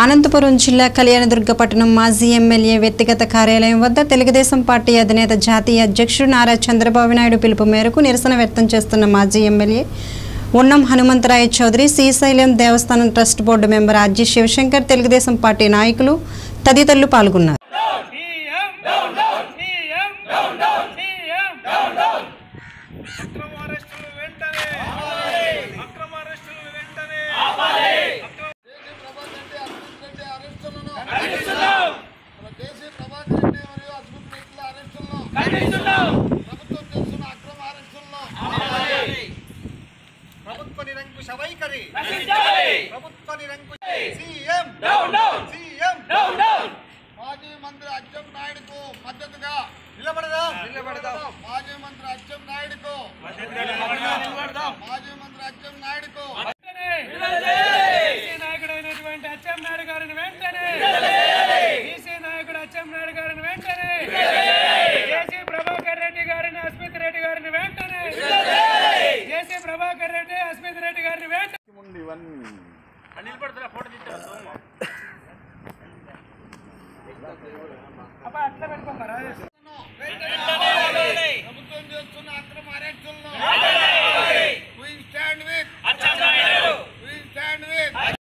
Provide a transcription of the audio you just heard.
అనంతపురం జిల్లా కళ్యాణదుర్గ పట్టణం మాజీ ఎమ్మెల్యే వ్యక్తిగత కార్యాలయం వద్ద తెలుగుదేశం పార్టీ అధినేత జాతీయ అధ్యక్షుడు నారా చంద్రబాబు నాయుడు పిలుపు మేరకు నిరసన వ్యక్తం చేస్తున్న మాజీ ఎమ్మెల్యే ఉన్నం Hanumantharaya Chowdary Srisailam Devasthanam trust board member R G Sivashankar Telugu Desam party నాయకులు తదితరులు పాల్గొన్నారు CM down down CM down down CM down down అక్రమ అరెస్టులు వెంటనే ఆపాలి అక్రమ అరెస్టులు వెంటనే ఆపాలి దేశీ ప్రభాకర్ రెడ్డి అద్భుత్ రెడ్డి అరెస్టులను మన దేశీ ప్రభాకర్ రెడ్డి మరియు అద్భుత్ రెడ్డిల అరెస్టులను ప్రభుత్వం చేస్తున్న అక్రమ అరెస్టులను ప్రభుత్వ నిరంకుశ వైఖరి ప్రభుత్వ నిరంకుశ సీఎం సీఎం మాజీ మంత్రి అచ్చెం నాయుడుకు మద్దతుగా నిలబడదాం నిలబడదాం మాజీ మంత్రి అచ్చెం నాయుడుకు మాజీ మంత్రి అచ్చెం నాయుడుకు వెంటనే బీసీ నాయకుడైనటువంటి అచ్చెం నాయుడు గారిని వెంటనే బీసీ నాయకుడు అచ్చెం నాయుడు గారిని వెంటనే జేసీ ప్రభాకర్ రెడ్డి గారిని అస్మిత్ రెడ్డి గారిని వెంటనే జేసీ ప్రభాకర్ రెడ్డి అస్మిత్ రెడ్డి గారిని వెంటనే అబ్బా అట్లా పెట్టుకోమరా